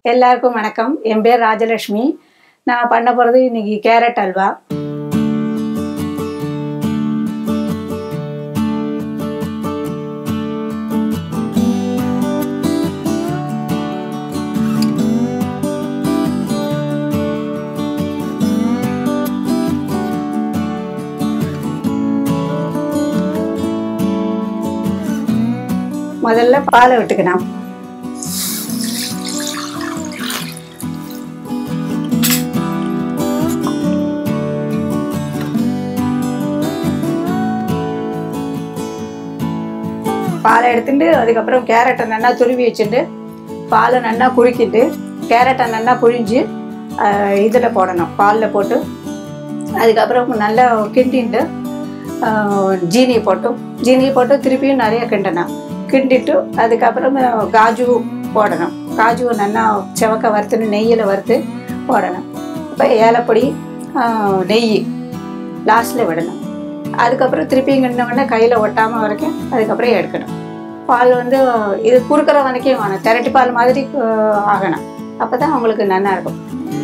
எல்லாருக்கும் வணக்கம் என் பேர் ராஜலட்சுமி நான் பண்ண போகிறது இன்னைக்கு கேரட் அல்வா முதல்ல பாலை விட்டுக்கணும் பாலை எடுத்துட்டு அதுக்கப்புறம் கேரட்டை நல்லா துருவி வச்சுட்டு பாலை நல்லா குறுக்கிட்டு கேரட்டை நல்லா புழிஞ்சு இதில் போடணும் பாலில் போட்டு அதுக்கப்புறம் நல்லா கிண்டிட்டு ஜீனி போட்டும் ஜீனி போட்டு திருப்பியும் நிறைய கிண்டணும் கிண்டிட்டு அதுக்கப்புறம் காஜு போடணும் காஜுவை நல்லா செவக்க வறுத்துன்னு நெய்யில் வறுத்து போடணும் இப்போ ஏலப்பொடி ஆஹ், நெய் லாஸ்ட்டில் விடணும் அதுக்கப்புறம் திருப்பியும் கிண்டினோடனே கையில் ஒட்டாமல் வரைக்கும் அதுக்கப்புறம் எடுக்கணும் பால் வந்து இது குறுக்கிற வரைக்கும் வேணும் திரட்டி பால் மாதிரி ஆஹ், ஆகணும் அப்போ தான் அவங்களுக்கு நல்லா இருக்கும்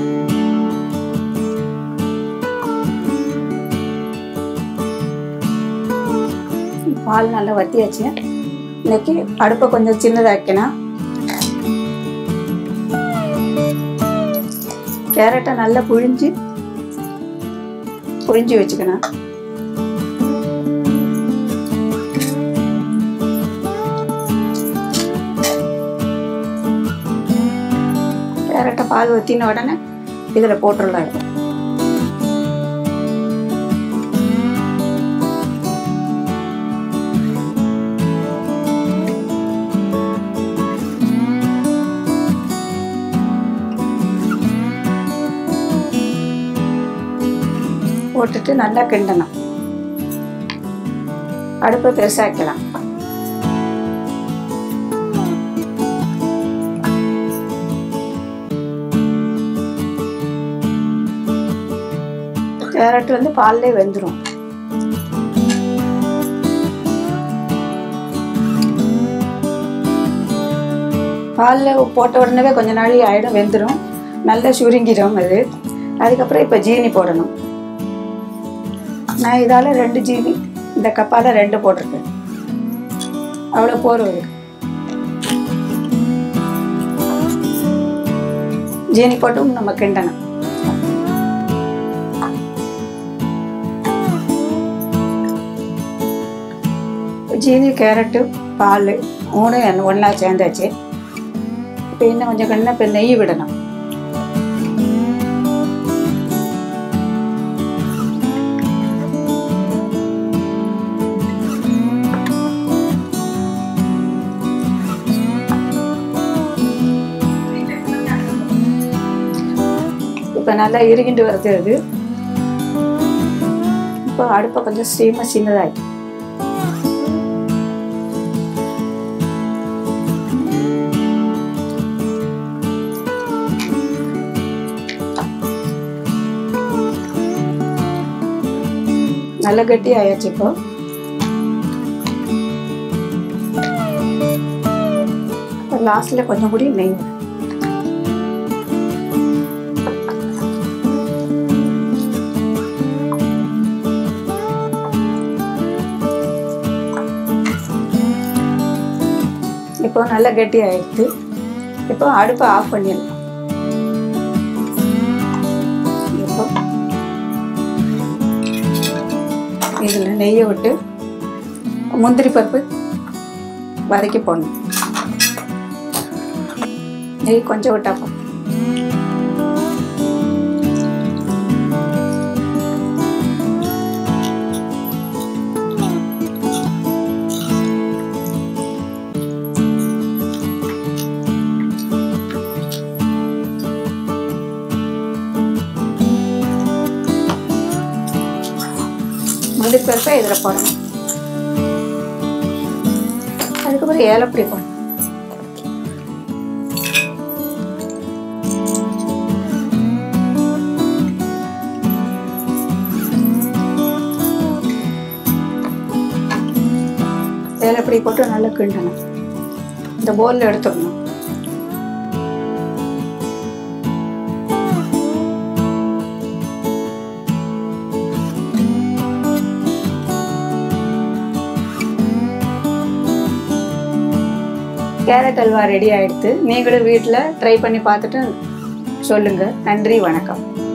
பால் நல்லா வத்தியாச்சு இன்னைக்கு அடுப்பை கொஞ்சம் சின்னதாக்கணும் கேரட்டை நல்லா புழிஞ்சு புழிஞ்சு வச்சுக்கணும் கேரட்டை பால் ஊற்றின உடனே இதில் போட்டுடலாம் இது. போட்டுட்டு நல்லா கிண்டணும் அடுப்பை பெருசாக்கலாம் கேரட் வந்து பால்லே வெந்துடும் பாலில் போட்ட உடனே கொஞ்ச நாள் ஆயிடும் வெந்துடும் நல்லா சுருங்கிடும் அது அதுக்கப்புறம் இப்போ ஜீனி போடணும் நான் இதால் ரெண்டு ஜீனி இந்த கப்பால் ரெண்டு போட்டிருக்கேன் அவ்வளோ போரும் இருக்கு ஜீனி போட்டும் நம்ம கிண்டணும் ஜீனி கேரட்டு பால் மூணு ஒன்றா சேர்ந்தாச்சு இப்போ இன்னும் கொஞ்சம் கண்ணா இப்போ நெய் விடணும் இப்போ நல்லா இறுகிண்டு வருது அது இப்போ அடுப்பை கொஞ்சம் ஸ்டீமை சின்னதாகி நல்லா கட்டி ஆயாச்சு இப்போ லாஸ்ட்ல கொஞ்சம் கூடி நெய் இப்போ நல்லா கட்டி ஆயிடுது இப்போ அடுப்பை ஆஃப் பண்ணிடலாம் இப்போ இதில் நெய்யை விட்டு முந்திரி பருப்பு வதக்கி போடணும் நெய் கொஞ்சம் விட்டா போதும் முந்திரி பருப்பை இதில் போடணும் அதுக்கப்புறம் ஏலப்பொடி போடணும் ஏலப்பொடி போட்டு நல்லா கிண்டணும் இந்த போலில் எடுத்துடணும் கேரட் அல்வா ரெடி ஆயிடுத்து நீங்களும் வீட்டில் ட்ரை பண்ணி பார்த்துட்டு சொல்லுங்கள் நன்றி வணக்கம்